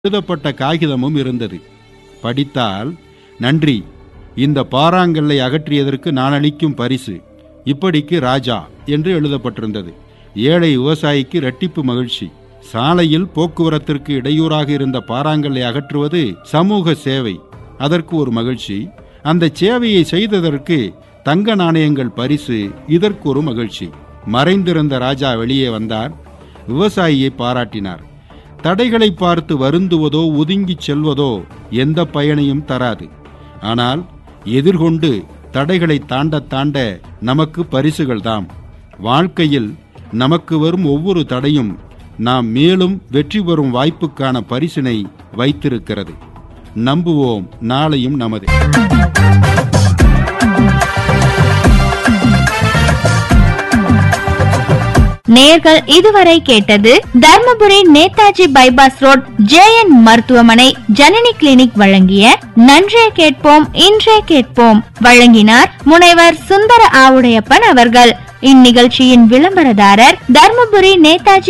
எழுதப்பட்ட காகிதமும் இருந்தது படித்தால் நன்றி இந்த பாறாங்கல்லை அகற்றியதற்கு நான் அளிக்கும் பரிசு இப்படிக்கு ராஜா என்று எழுதப்பட்டிருந்தது ஏழை விவசாயிக்கு இரட்டிப்பு மகிழ்ச்சி சாலையில் போக்குவரத்திற்கு இடையூறாக இருந்த பாறாங்கல்லை அகற்றுவது சமூக சேவை அதற்கு ஒரு மகிழ்ச்சி அந்த சேவையை செய்ததற்கு தங்க நாணயங்கள் பரிசு இதற்கு ஒரு மகிழ்ச்சி மறைந்திருந்த ராஜா வெளியே வந்தார் விவசாயியை பாராட்டினார் தடைகளை பார்த்து வருந்துவதோ ஒதுங்கிச் செல்வதோ எந்த பயனையும் தராது ஆனால் எதிர்கொண்டு தடைகளை தாண்ட தாண்ட நமக்கு பரிசுகள் தாம் வாழ்க்கையில் நமக்கு வரும் ஒவ்வொரு தடையும் நாம் மேலும் வெற்றி பெறும் வாய்ப்புக்கான பரிசினை வைத்திருக்கிறது நம்புவோம் நாளையும் நமது நேர்கள் இதுவரை கேட்டது Dharmapuri Netaji bypass road JN மருத்துவமனை ஜனனி கிளினிக் வழங்கிய நன்றே கேட்போம் இன்றே கேட்போம் வழங்கினார் முனைவர் சுந்தர ஆவுடையப்பன் அவர்கள் இந்நிகழ்ச்சியின் விளம்பரதாரர் தர்மபுரி நேதாஜி